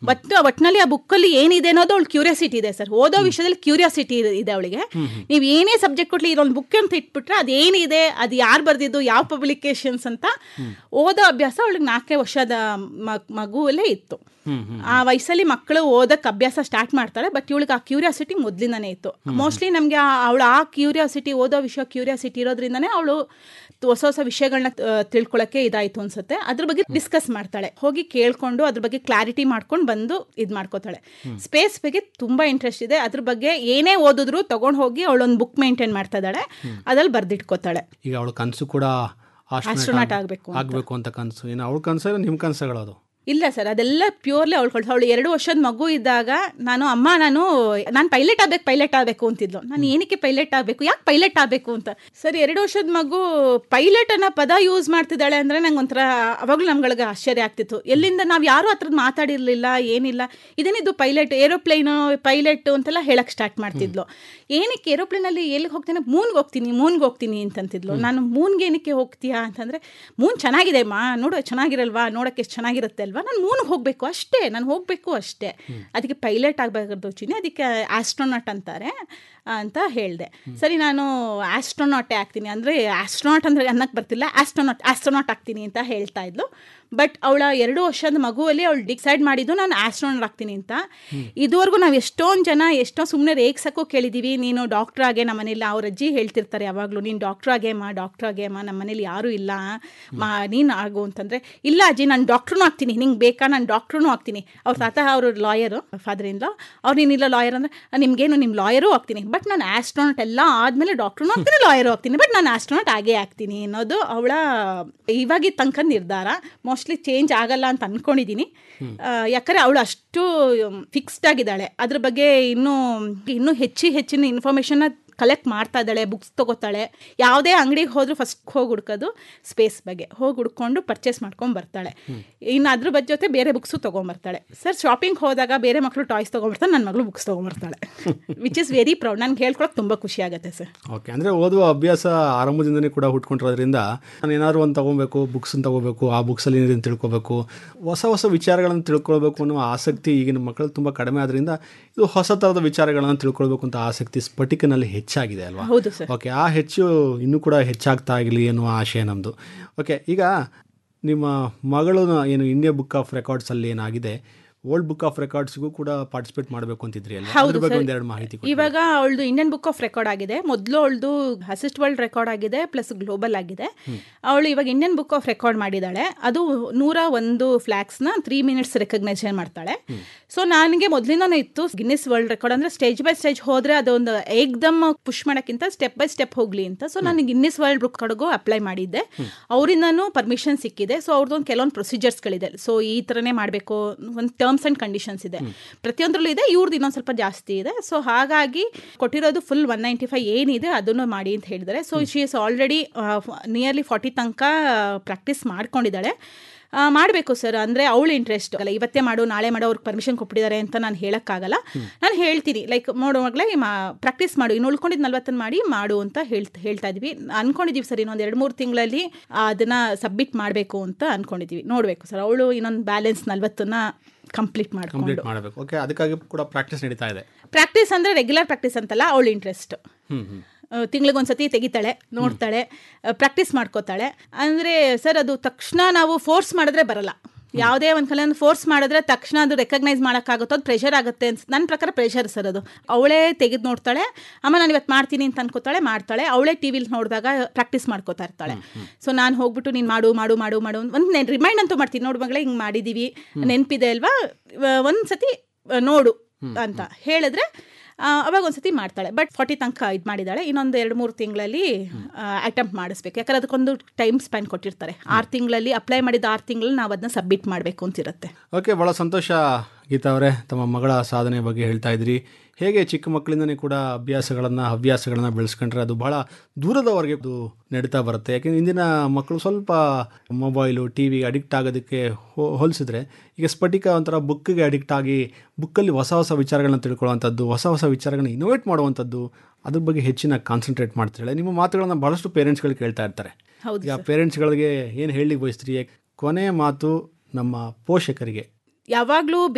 But ಒಟ್ನಲ್ಲಿ ಆ ಬುಕ್ಕಲ್ಲಿ ಏನಿದೆ ಅನ್ನೋದು ಅವಳು ಕ್ಯೂರಿಯಾಸಿಟಿ ಇದೆ ಸರ್ ಓದೋ ವಿಷಯದಲ್ಲಿ ಕ್ಯೂರಿಯಾಸಿಟಿ ಇದೆ ಅವಳಿಗೆ ನೀವು ಏನೇ ಸಬ್ಜೆಕ್ಟ್ ಕೊಟ್ಲಿ ಇದೊಂದು ಬುಕ್ ಅಂತ ಇಟ್ಬಿಟ್ರೆ ಅದೇನಿದೆ ಅದು ಯಾರು ಬರ್ದಿದ್ದು ಯಾವ ಪಬ್ಲಿಕೇಶನ್ಸ್ ಅಂತ ಓದೋ ಅಭ್ಯಾಸ ಅವಳಿಗೆ ನಾಲ್ಕೇ ವರ್ಷದ ಮ- ಮಗುವಲ್ಲೇ ಇತ್ತು ಆ ವಯಸ್ಸಲ್ಲಿ ಮಕ್ಕಳು ಓದಕ್ಕೆ ಅಭ್ಯಾಸ ಸ್ಟಾರ್ಟ್ ಮಾಡ್ತಾರೆ ಬಟ್ ಇವಳಿಗೆ ಆ ಕ್ಯೂರಿಯಾಸಿಟಿ ಮೊದಲಿಂದನೇ ಇತ್ತು ಮೋಸ್ಟ್ಲಿ ನಮಗೆ ಅವಳು ಆ ಕ್ಯೂರಿಯಾಸಿಟಿ ಓದೋ ವಿಷಯ ಕ್ಯೂರಿಯಾಸಿಟಿ ಇರೋದ್ರಿಂದನೇ ಅವಳು ಹೊಸ ಹೊಸ ವಿಷಯಗಳನ್ನ ತಿಳ್ಕೊಳಕ್ಕೆ ಇದಾಯ್ತು ಅನ್ಸುತ್ತೆ ಅದ್ರ ಬಗ್ಗೆ ಡಿಸ್ಕಸ್ ಮಾಡ್ತಾಳೆ ಹೋಗಿ ಕೇಳ್ಕೊಂಡು ಅದ್ರ ಬಗ್ಗೆ ಕ್ಲಾರಿಟಿ ಮಾಡ್ಕೊಂಡು ಬಂದು ಇದು ಮಾಡ್ಕೋತಾಳೆ ಸ್ಪೇಸ್ ಬಗ್ಗೆ ತುಂಬಾ ಇಂಟ್ರೆಸ್ಟ್ ಇದೆ ಅದ್ರ ಬಗ್ಗೆ ಏನೇ ಓದಿದ್ರು ತಗೊಂಡು ಹೋಗಿ ಅವಳೊಂದು ಬುಕ್ ಮೇಂಟೈನ್ ಮಾಡ್ತಾ ಇದ್ದಾಳೆ ಅದ್ರಲ್ಲಿ ಬರ್ದಿಟ್ಕೋತಾಳೆ ಈಗ ಅವಳ ಕನಸು ಕೂಡ Astronaut ಆಗ್ಬೇಕು ಅಂತ. ಆಗಬೇಕು ಅಂತ ಕನಸು ಏನು ಅವಳ ಕನಸು ನಿಮ್ಮ ಕನಸುಗಳು ಅದು ಇಲ್ಲ ಸರ್ ಅದೆಲ್ಲ ಪ್ಯೂರ್ಲಿ ಅವಳು ಕಳ್ಸ ಅವಳು ಎರಡು ವರ್ಷದ ಮಗು ಇದ್ದಾಗ ನಾನು ಅಮ್ಮ ನಾನು ನಾನು ಪೈಲಟ್ ಆಗ್ಬೇಕು ಪೈಲಟ್ ಆಗಬೇಕು ಅಂತಿದ್ಲು ನಾನು ಏನಕ್ಕೆ ಪೈಲಟ್ ಆಗಬೇಕು ಯಾಕೆ ಪೈಲಟ್ ಆಗಬೇಕು ಅಂತ ಸರ್ ಎರಡು ವರ್ಷದ ಮಗು ಪೈಲಟ್ ಅನ್ನೋ ಪದ ಯೂಸ್ ಮಾಡ್ತಿದ್ದಾಳೆ ಅಂದರೆ ನಂಗೆ ಒಂಥರ ಅವಾಗಲೂ ನಮ್ಗಳಿಗೆ ಆಶ್ಚರ್ಯ ಆಗ್ತಿತ್ತು ಎಲ್ಲಿಂದ ನಾವು ಯಾರೂ ಆ ಥರದ್ದು ಮಾತಾಡಿರಲಿಲ್ಲ ಏನಿಲ್ಲ ಇದೇನಿದು ಪೈಲಟ್ ಏರೋಪ್ಲೇನು ಪೈಲಟ್ ಅಂತೆಲ್ಲ ಹೇಳಕ್ಕೆ ಸ್ಟಾರ್ಟ್ ಮಾಡ್ತಿದ್ಲು ಏನಕ್ಕೆ ಏರೋಪ್ಲೇನಲ್ಲಿ ಎಲ್ಲಿಗೆ ಹೋಗ್ತೀನಿ ಮೂನ್ಗೆ ಹೋಗ್ತೀನಿ ಮೂನ್ಗೆ ಹೋಗ್ತೀನಿ ಅಂತಂತಿದ್ಲು ನಾನು ಮೂನ್ಗೆ ಏನಕ್ಕೆ ಹೋಗ್ತೀಯಾ ಅಂತಂದರೆ ಮೂನ್ ಚೆನ್ನಾಗಿದೆ ಮಾ ನೋಡು ಚೆನ್ನಾಗಿರಲ್ವಾ ನೋಡೋಕ್ಕೆ ಎಷ್ಟು ಚೆನ್ನಾಗಿರುತ್ತೆ ಅಲ್ವಾ ನಾನು ಮೂನ್ಗೆ ಹೋಗಬೇಕು ಅಷ್ಟೇ ನಾನು ಹೋಗಬೇಕು ಅಷ್ಟೇ ಅದಕ್ಕೆ ಪೈಲಟ್ ಆಗಬೇಕಾದ್ರು ಚಿನ್ನಿ ಅದಕ್ಕೆ ಆಸ್ಟ್ರೋನಾಟ್ ಅಂತಾರೆ ಅಂತ ಹೇಳಿದೆ ಸರಿ ನಾನು ಆಸ್ಟ್ರೋನಾಟೇ ಆಗ್ತೀನಿ ಅಂದರೆ ಆಸ್ಟ್ರೋನಾಟ್ ಅಂದರೆ ಅನ್ನಕ್ಕೆ ಬರ್ತಿಲ್ಲ ಆಸ್ಟ್ರೋನಾಟ್ ಆಸ್ಟ್ರೋನಾಟ್ ಆಗ್ತೀನಿ ಅಂತ ಹೇಳ್ತಾ ಇದ್ಲು ಬಟ್ ಅವಳ ಎರಡು ವರ್ಷದ ಮಗುವಲ್ಲಿ ಅವಳು ಡಿಸೈಡ್ ಮಾಡಿದ್ದು ನಾನು ಆಸ್ಟ್ರೋನಾಟ್ ಆಗ್ತೀನಿ ಅಂತ ಇದುವರೆಗೂ ನಾವು ಎಷ್ಟೊಂದು ಜನ ಎಷ್ಟೋ ಸುಮ್ಮನೆ ರೇಗ್ಸಕ್ಕೂ ಕೇಳಿದ್ದೀವಿ ನೀನು ಡಾಕ್ಟ್ರ್ ಆಗೇ ನಮ್ಮ ಮನೇಲಿ ಅವ್ರ ಅಜ್ಜಿ ಹೇಳ್ತಿರ್ತಾರೆ ಯಾವಾಗಲೂ ನೀನು ಡಾಕ್ಟ್ರ್ ಆಗೇಮ್ಮ ಡಾಕ್ಟ್ರ್ ಆಗೇಮ್ಮ ನಮ್ಮ ಮನೇಲಿ ಯಾರೂ ಇಲ್ಲ ಮಾ ನೀನು ಆಗು ಅಂತಂದರೆ ಇಲ್ಲ ಅಜ್ಜಿ ನಾನು ಡಾಕ್ಟ್ರೂ ಆಗ್ತೀನಿ ನಿಂಗೆ ಬೇಕಾ ನಾನು ಡಾಕ್ಟ್ರೂ ಆಗ್ತೀನಿ ಅವ್ರ ತಾತ ಅವರು ಲಾಯರು ಫಾದರ್ ಇಂದ ಅವ್ರು ನೀನಿಲ್ಲ ಲಾಯರ್ ಅಂದರೆ ನಿಮಗೇನು ನಿಮ್ಮ ಲಾಯರೂ ಆಗ್ತೀನಿ ಬಟ್ ನಾನು ಆಸ್ಟ್ರೋನಾಟ್ ಎಲ್ಲ ಆದಮೇಲೆ ಡಾಕ್ಟ್ರೂ ಆಗ್ತೀನಿ ಲಾಯರು ಆಗ್ತೀನಿ ಬಟ್ ನಾನು ಆಸ್ಟ್ರೋನಾಟ್ ಆಗೇ ಆಗ್ತೀನಿ ಅನ್ನೋದು ಅವಳ ಇವಾಗಿದ್ದ ತನಕ ನಿರ್ಧಾರ ಮೋಸ್ಟ್ಲಿ ಚೇಂಜ್ ಆಗಲ್ಲ ಅಂತ ಅಂದ್ಕೊಂಡಿದ್ದೀನಿ ಯಾಕಂದರೆ ಅವಳು ಅಷ್ಟು ಫಿಕ್ಸ್ಡ್ ಆಗಿದ್ದಾಳೆ ಅದ್ರ ಬಗ್ಗೆ ಇನ್ನೂ ಇನ್ನೂ ಹೆಚ್ಚು ಹೆಚ್ಚಿನ ಇನ್ಫಾರ್ಮೇಷನ್ನ ಕಲೆಕ್ಟ್ ಮಾಡ್ತಾ ಇದ್ದಾಳೆ ಬುಕ್ಸ್ ತೊಗೋತಾಳೆ ಯಾವುದೇ ಅಂಗಡಿಗೆ ಹೋದ್ರೂ ಫಸ್ಟ್ ಹೋಗಿ ಹುಡ್ಕೋದು ಸ್ಪೇಸ್ ಬಗ್ಗೆ ಹೋಗಿ ಹುಡ್ಕೊಂಡು ಪರ್ಚೇಸ್ ಮಾಡ್ಕೊಂಡು ಬರ್ತಾಳೆ ಇನ್ನು ಅದ್ರ ಬಗ್ಗೆ ಜೊತೆ ಬೇರೆ ಬುಕ್ಸು ತೊಗೊಂಬರ್ತಾಳೆ ಸರ್ ಶಾಪಿಂಗ್ ಹೋದಾಗ ಬೇರೆ ಮಕ್ಕಳು ಟಾಯ್ಸ್ ತೊಗೊಂಬರ್ತಾರೆ ನನ್ನ ಮಗಳು ಬುಕ್ಸ್ ತೊಗೊಂಬರ್ತಾಳೆ ವಿಚ್ ಇಸ್ ವೆರಿ ಪ್ರೌಡ್ ನನಗೆ ಹೇಳ್ಕೊಳಕ್ಕೆ ತುಂಬ ಖುಷಿ ಆಗುತ್ತೆ ಸರ್ ಓಕೆ ಅಂದರೆ ಓದುವ ಅಭ್ಯಾಸ ಆರಂಭದಿಂದನೇ ಕೂಡ ಹುಟ್ಕೊಂಡಿರೋದ್ರಿಂದ ನಾನು ಏನಾದ್ರು ಒಂದು ತೊಗೊಬೇಕು ಬುಕ್ಸನ್ನು ತೊಗೋಬೇಕು ಆ ಬುಕ್ಸಲ್ಲಿ ಏನಿದೆ ತಿಳ್ಕೊಬೇಕು ಹೊಸ ಹೊಸ ವಿಚಾರಗಳನ್ನು ತಿಳ್ಕೊಳ್ಬೇಕು ಅನ್ನೋ ಆಸಕ್ತಿ ಈಗಿನ ಮಕ್ಕಳು ತುಂಬ ಕಡಿಮೆ ಆದ್ರಿಂದ ಇದು ಹೊಸ ಥರದ ವಿಚಾರಗಳನ್ನು ತಿಳ್ಕೊಳ್ಬೇಕು ಅಂತ ಆಸಕ್ತಿ ಸ್ಫಟಿಕನಲ್ಲಿ ಹೆಚ್ಚಾಗಿದೆ ಅಲ್ವಾ ಹೌದು ಸರ್ ಓಕೆ ಆ ಹೆಚ್ಚು ಇನ್ನೂ ಕೂಡ ಹೆಚ್ಚಾಗ್ತಾ ಆಗಲಿ ಅನ್ನುವ ಆಶಯ ನಮ್ಮದು ಓಕೆ ಈಗ ನಿಮ್ಮ ಮಗಳು ಏನು ಇಂಡಿಯಾ ಬುಕ್ ಆಫ್ ರೆಕಾರ್ಡ್ಸಲ್ಲಿ ಏನಾಗಿದೆ ವರ್ಲ್ಡ್ ಬುಕ್ ಆಫ್ ರೆಕಾರ್ಡ್ಸ್ಗೂ ಕೂಡ ಪಾರ್ಟಿಸಿಪೇಟ್ ಮಾಡಬೇಕು ಅಂತಿದ್ರಿ ಅಲ್ಲ ಅದ್ರ ಬಗ್ಗೆ ಒಂದೆರಡು ಮಾಹಿತಿ ಕೊಡಿ. ಇವಾಗ ಅವಳದು ಇಂಡಿಯನ್ ಬುಕ್ ಆಫ್ ರೆಕಾರ್ಡ್ ಆಗಿದೆ ಮೊದಲು ಅವಳದು ಅಸಿಸ್ಟ್ ವರ್ಲ್ಡ್ ರೆಕಾರ್ಡ್ ಆಗಿದೆ ಪ್ಲಸ್ ಗ್ಲೋಬಲ್ ಆಗಿದೆ ಅವಳು ಇವಾಗ ಇಂಡಿಯನ್ ಬುಕ್ ಆಫ್ ರೆಕಾರ್ಡ್ ಮಾಡಿದ್ದಾಳೆ ಅದು ನೂರ ಒಂದು ಫ್ಲಾಗ್ಸ್ನ ತ್ರೀ ಮಿನಿಟ್ಸ್ ರೆಕಗ್ನೈಸೇಷನ್ ಮಾಡ್ತಾಳೆ ಸೊ ನನಗೆ ಮೊದಲಿಂದನೇ ಇತ್ತು ಗಿನ್ನಿಸ್ ವರ್ಲ್ಡ್ ರೆಕಾರ್ಡ್ ಅಂದರೆ ಸ್ಟೇಜ್ ಬೈ ಸ್ಟೇಜ್ ಹೋದರೆ ಅದೊಂದು ಏಕ್ದಮ್ ಪುಷ್ ಮಾಡೋಕ್ಕಿಂತ ಸ್ಟೆಪ್ ಬೈ ಸ್ಟೆಪ್ ಹೋಗಲಿ ಅಂತ ಸೊ ನಾನು ಗಿನ್ನಿಸ್ ವರ್ಲ್ಡ್ ರೆಕಾರ್ಡ್ಗೂ ಅಪ್ಲೈ ಮಾಡಿದ್ದೆ ಅವರಿಂದನೂ ಪರ್ಮಿಷನ್ ಸಿಕ್ಕಿದೆ ಸೊ ಅವ್ರದ್ದೊಂದು ಕೆಲವೊಂದು ಪ್ರೊಸೀಜರ್ಸ್ಗಳಿದೆ ಸೊ ಈ ಥರನೇ ಮಾಡಬೇಕು ಒಂದು ಟರ್ಮ್ಸ್ ಆ್ಯಂಡ್ ಕಂಡೀಷನ್ಸ್ ಇದೆ ಪ್ರತಿಯೊಂದರಲ್ಲೂ ಇದೆ ಇವ್ರದ್ದು ಇನ್ನೊಂದು ಸ್ವಲ್ಪ ಜಾಸ್ತಿ ಇದೆ ಸೊ ಹಾಗಾಗಿ ಕೊಟ್ಟಿರೋದು ಫುಲ್ ಒನ್ ನೈಂಟಿ ಫೈವ್ ಏನಿದೆ ಅದನ್ನು ಮಾಡಿ ಅಂತ ಹೇಳಿದ್ದಾರೆ so she is already nearly forty ತನಕ ಪ್ರಾಕ್ಟೀಸ್ ಮಾಡ್ಕೊಂಡಿದ್ದಾಳೆ ಮಾಡಬೇಕು ಸರ್ ಅಂದರೆ ಅವಳು ಇಂಟ್ರೆಸ್ಟ್ ಅಲ್ಲ ಇವತ್ತೇ ಮಾಡು ನಾಳೆ ಮಾಡೋ ಅವ್ರಿಗೆ ಪರ್ಮಿಷನ್ ಕೊಟ್ಬಿಟ್ಟಿದ್ದಾರೆ ಅಂತ ನಾನು ಹೇಳೋಕ್ಕಾಗಲ್ಲ ನಾನು ಹೇಳ್ತೀನಿ ಲೈಕ್ ಮಾಡೋ ಮಗಳೇ ಮಾ ಪ್ರಾಕ್ಟೀಸ್ ಮಾಡು ಇನ್ನು ಉಳ್ಕೊಂಡಿದ್ದು ನಲ್ವತ್ತನ್ನು ಮಾಡಿ ಮಾಡು ಅಂತ ಹೇಳ್ತಾ ಹೇಳ್ತಾ ಇದ್ವಿ ಅನ್ಕೊಂಡಿದ್ದೀವಿ ಸರ್ ಇನ್ನೊಂದು ಎರಡು ಮೂರು ತಿಂಗಳಲ್ಲಿ ಅದನ್ನು ಸಬ್ಮಿಟ್ ಮಾಡಬೇಕು ಅಂತ ಅನ್ಕೊಂಡಿದ್ದೀವಿ ನೋಡಬೇಕು ಸರ್ ಅವಳು ಇನ್ನೊಂದು ಬ್ಯಾಲೆನ್ಸ್ ನಲ್ವತ್ತನ್ನ ಕಂಪ್ಲೀಟ್ ಮಾಡ್ಕೊಂಡು ಕಂಪ್ಲೀಟ್ ಮಾಡಬೇಕು ಓಕೆ ಅದಕ್ಕಾಗಿ ಕೂಡ ಪ್ರಾಕ್ಟೀಸ್ ನಡೀತಾ ಇದೆ ಪ್ರಾಕ್ಟೀಸ್ ಅಂದರೆ ರೆಗ್ಯುಲರ್ ಪ್ರಾಕ್ಟೀಸ್ ಅಂತಲ್ಲ ಅವಳು ಇಂಟ್ರೆಸ್ಟ್ ಹ್ಮ್ ಹ್ಮ್ ತಿಂಗಳಿಗೊಂದ್ಸತಿ ತೆಗಿತಾಳೆ ನೋಡ್ತಾಳೆ ಪ್ರಾಕ್ಟೀಸ್ ಮಾಡ್ಕೋತಾಳೆ ಅಂದರೆ ಸರ್ ಅದು ತಕ್ಷಣ ನಾವು ಫೋರ್ಸ್ ಮಾಡಿದ್ರೆ ಬರಲ್ಲ ಯಾವುದೇ ಒಂದು ಕಲೆ ಫೋರ್ಸ್ ಮಾಡಿದ್ರೆ ತಕ್ಷಣ ಅದು ರೆಕಗ್ನೈಸ್ ಮಾಡೋಕ್ಕಾಗುತ್ತೋ ಅದು ಪ್ರೆಷರ್ ಆಗುತ್ತೆ ಅಂತ ನನ್ನ ಪ್ರಕಾರ ಪ್ರೆಷರ್ ಸರ್ ಅದು ಅವಳೇ ತೆಗೆದು ನೋಡ್ತಾಳೆ ಅಮ್ಮ ನಾನು ಇವತ್ತು ಮಾಡ್ತೀನಿ ಅಂತ ಅನ್ಕೋತಾಳೆ ಮಾಡ್ತಾಳೆ ಅವಳೇ ಟಿ ವಿಲಿ ನೋಡಿದಾಗ ಪ್ರಾಕ್ಟೀಸ್ ಮಾಡ್ಕೋತಾ ಇರ್ತಾಳೆ ಸೊ ನಾನು ಹೋಗ್ಬಿಟ್ಟು ನೀನು ಮಾಡು ಮಾಡು ಮಾಡು ಮಾಡು ಒಂದು ರಿಮೈಂಡ್ ಅಂತೂ ಮಾಡ್ತೀನಿ ನೋಡು ಮಗಳೇ ಹಿಂಗೆ ಮಾಡಿದ್ದೀವಿ ನೆನಪಿದೆ ಅಲ್ವಾ ಒಂದು ಸತಿ ನೋಡು ಅಂತ ಹೇಳಿದ್ರೆ ಅವಾಗ ಒಂದ್ಸತಿ ಮಾಡ್ತಾಳೆ ಬಟ್ ಫಾರ್ಟಿ ತನಕ ಇದು ಮಾಡಿದ್ದಾಳೆ ಇನ್ನೊಂದು ಎರಡು ಮೂರು ತಿಂಗಳಲ್ಲಿ ಅಟೆಂಪ್ಟ್ ಮಾಡಿಸ್ಬೇಕು ಯಾಕಂದ್ರೆ ಅದಕ್ಕೊಂದು ಟೈಮ್ ಸ್ಪ್ಯಾನ್ ಕೊಟ್ಟಿರ್ತಾರೆ ಆರು ತಿಂಗಳಲ್ಲಿ ಅಪ್ಲೈ ಮಾಡಿದ ಆರು ತಿಂಗಳಲ್ಲಿ ನಾವು ಅದನ್ನ ಸಬ್ಮಿಟ್ ಮಾಡಬೇಕು ಅಂತಿರುತ್ತೆ ಓಕೆ ಭಾಳ ಸಂತೋಷ ಗೀತಾ ಅವರೇ ತಮ್ಮ ಮಗಳ ಸಾಧನೆ ಬಗ್ಗೆ ಹೇಳ್ತಾ ಇದ್ರಿ ಹೇಗೆ ಚಿಕ್ಕ ಮಕ್ಕಳಿಂದನೇ ಕೂಡ ಅಭ್ಯಾಸಗಳನ್ನು ಹವ್ಯಾಸಗಳನ್ನು ಬೆಳೆಸ್ಕೊಂಡ್ರೆ ಅದು ಭಾಳ ದೂರದವರೆಗೆ ಅದು ನಡೀತಾ ಬರುತ್ತೆ ಯಾಕೆಂದ್ರೆ ಇಂದಿನ ಮಕ್ಕಳು ಸ್ವಲ್ಪ ಮೊಬೈಲು ಟಿ ವಿಗೆ ಅಡಿಕ್ಟ್ ಆಗೋದಕ್ಕೆ ಹೋ- ಹೋಲಿಸಿದ್ರೆ ಈಗ ಸ್ಫಟಿಕ ಒಂಥರ ಬುಕ್ಕಿಗೆ ಅಡಿಕ್ಟ್ ಆಗಿ ಬುಕ್ಕಲ್ಲಿ ಹೊಸ ಹೊಸ ವಿಚಾರಗಳನ್ನ ತಿಳ್ಕೊಳ್ಳುವಂಥದ್ದು ಹೊಸ ಹೊಸ ವಿಚಾರಗಳನ್ನ ಇನೋವೇಟ್ ಮಾಡುವಂಥದ್ದು ಅದ್ರ ಬಗ್ಗೆ ಹೆಚ್ಚಿನ ಕಾನ್ಸಂಟ್ರೇಟ್ ಮಾಡ್ತಾಳೆ ನಿಮ್ಮ ಮಾತುಗಳನ್ನ ಭಾಳಷ್ಟು ಪೇರೆಂಟ್ಸ್ಗಳು ಕೇಳ್ತಾ ಇರ್ತಾರೆ ಹೌದು ಈಗ ಪೇರೆಂಟ್ಸ್ಗಳಿಗೆ ಏನು ಹೇಳಲಿಕ್ಕೆ ಬಯಸ್ತೀರಿ ಕೊನೆಯ ಮಾತು ನಮ್ಮ ಪೋಷಕರಿಗೆ ಯಾವಾಗಲೂ